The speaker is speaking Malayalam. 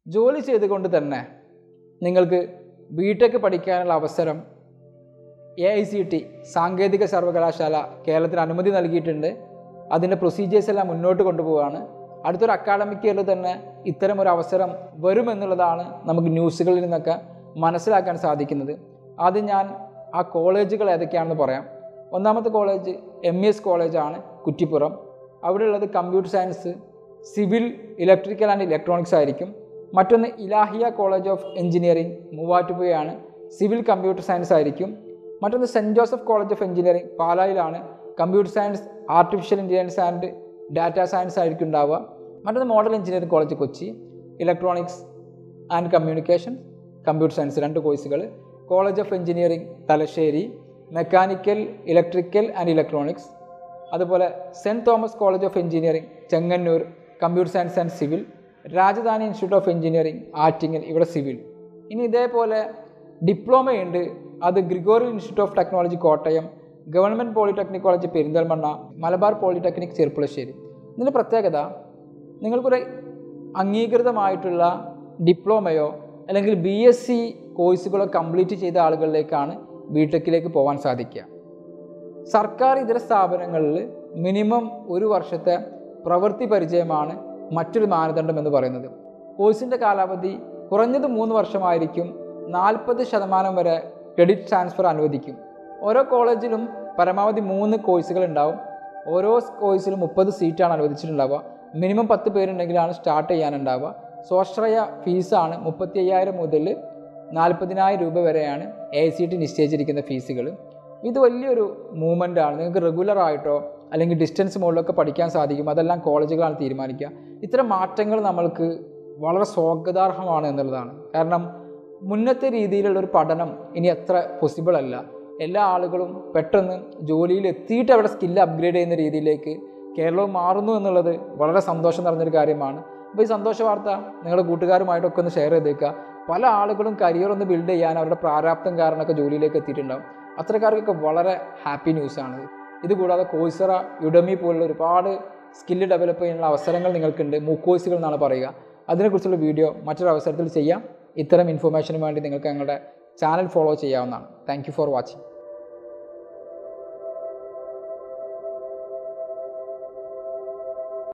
ജോലി ചെയ്തുകൊണ്ട് തന്നെ നിങ്ങൾക്ക് ബിടെക് പഠിക്കാനുള്ള അവസരം എ ഐ സി ടി സാങ്കേതിക സർവകലാശാല കേരളത്തിന് അനുമതി നൽകിയിട്ടുണ്ട് അതിൻ്റെ പ്രൊസീജിയേഴ്സ് എല്ലാം മുന്നോട്ട് കൊണ്ടുപോവുകയാണ് അടുത്തൊരു അക്കാഡമിക് ഇയറിൽ തന്നെ ഇത്തരം ഒരു അവസരം വരുമെന്നുള്ളതാണ് നമുക്ക് ന്യൂസുകളിൽ നിന്നൊക്കെ മനസ്സിലാക്കാൻ സാധിക്കുന്നത് ആദ്യം ഞാൻ ആ കോളേജുകൾ ഏതൊക്കെയാണെന്ന് പറയാം ഒന്നാമത്തെ കോളേജ് എം ഇ എസ് കോളേജാണ് കുറ്റിപ്പുറം അവിടെയുള്ളത് computer science civil electrical and electronics ആയിരിക്കും മറ്റൊന്ന് ഇലാഹിയ കോളേജ് ഓഫ് എഞ്ചിനീയറിംഗ് മൂവാറ്റുപുഴയാണ് സിവിൽ കമ്പ്യൂട്ടർ സയൻസ് ആയിരിക്കും മറ്റൊന്ന് saint Joseph college of engineering പാലായിലാണ് computer science artificial intelligence and data science ആയിരിക്കും ഉണ്ടാവുക മറ്റൊന്ന് model engineering college Kochi electronics and communication computer science രണ്ട് കോഴ്സുകൾ college of engineering Thalassery mechanical electrical and electronics അതുപോലെ saint Thomas college of engineering Chengannur computer science and civil Rajadhani institute of engineering Attingal ഇവിടെ സിവിൽ ഇനി ഇതേപോലെ ഡിപ്ലോമയുണ്ട് അത് Gregorian institute of technology Kottayam government polytechnic college Perinthalmanna Malabar polytechnic Cherpulassery ഇതിൻ്റെ പ്രത്യേകത നിങ്ങൾക്കൊരു അംഗീകൃതമായിട്ടുള്ള ഡിപ്ലോമയോ അല്ലെങ്കിൽ ബി എസ് സി കോഴ്സുകളോ കംപ്ലീറ്റ് ചെയ്ത ആളുകളിലേക്കാണ് ബി ടെക്കിലേക്ക് പോകാൻ സാധിക്കുക സർക്കാർ ഇതര സ്ഥാപനങ്ങളിൽ മിനിമം ഒരു വർഷത്തെ പ്രവൃത്തി പരിചയമാണ് മറ്റൊരു മാനദണ്ഡം എന്ന് പറയുന്നത് കോഴ്സിൻ്റെ കാലാവധി കുറഞ്ഞത് മൂന്ന് വർഷമായിരിക്കും നാൽപ്പത് ശതമാനം വരെ ക്രെഡിറ്റ് ട്രാൻസ്ഫർ അനുവദിക്കും ഓരോ കോളേജിലും പരമാവധി മൂന്ന് കോഴ്സുകൾ ഉണ്ടാവും ഓരോ കോഴ്സിലും മുപ്പത് സീറ്റാണ് അനുവദിച്ചിട്ടുണ്ടാവുക മിനിമം പത്ത് പേരുണ്ടെങ്കിലാണ് സ്റ്റാർട്ട് ചെയ്യാനുണ്ടാവുക സ്വാശ്രയ ഫീസാണ് മുപ്പത്തി അയ്യായിരം മുതൽ നാൽപ്പതിനായിരം രൂപ വരെയാണ് എ സി ടി നിശ്ചയിച്ചിരിക്കുന്ന ഫീസുകൾ ഇത് വലിയൊരു മൂവ്മെൻ്റ് ആണ് നിങ്ങൾക്ക് റെഗുലർ ആയിട്ടോ അല്ലെങ്കിൽ ഡിസ്റ്റൻസ് മുകളിലൊക്കെ പഠിക്കാൻ സാധിക്കും അതെല്ലാം കോളേജുകളാണ് തീരുമാനിക്കുക ഇത്തരം മാറ്റങ്ങൾ നമ്മൾക്ക് വളരെ സ്വാഗതാർഹമാണ് എന്നുള്ളതാണ് കാരണം മുന്നത്തെ രീതിയിലുള്ള ഒരു പഠനം ഇനി അത്ര പോസിബിൾ അല്ല എല്ലാ ആളുകളും പെട്ടെന്ന് ജോലിയിൽ എത്തിയിട്ട് അവിടെ സ്കില്ല് അപ്ഗ്രേഡ് ചെയ്യുന്ന രീതിയിലേക്ക് കേരളവും മാറുന്നു എന്നുള്ളത് വളരെ സന്തോഷം നിറഞ്ഞൊരു കാര്യമാണ് അപ്പോൾ ഈ സന്തോഷ വാർത്ത നിങ്ങളുടെ കൂട്ടുകാരുമായിട്ടൊക്കെ ഒന്ന് ഷെയർ ചെയ്തേക്കുക പല ആളുകളും കരിയർ ഒന്ന് ബിൽഡ് ചെയ്യാൻ അവരുടെ പ്രാരാബ്ദം കാരണമൊക്കെ ജോലിയിലേക്ക് എത്തിയിട്ടുണ്ടാവും അത്തരക്കാർക്കൊക്കെ വളരെ ഹാപ്പി ന്യൂസാണ് ഇത് കൂടാതെ കോഴ്സറ യുഡമി പോലുള്ള ഒരുപാട് സ്കില്ല് ഡെവലപ്പ് ചെയ്യാനുള്ള അവസരങ്ങൾ നിങ്ങൾക്കുണ്ട് മൂക്കോഴ്സുകൾ എന്നാണ് പറയുക അതിനെക്കുറിച്ചുള്ള വീഡിയോ മറ്റൊരു അവസരത്തിൽ ചെയ്യാം ഇത്തരം ഇൻഫർമേഷന് വേണ്ടി നിങ്ങൾക്ക് ഞങ്ങളുടെ ചാനൽ ഫോളോ ചെയ്യാവുന്നതാണ് താങ്ക് ഫോർ വാച്ചിങ്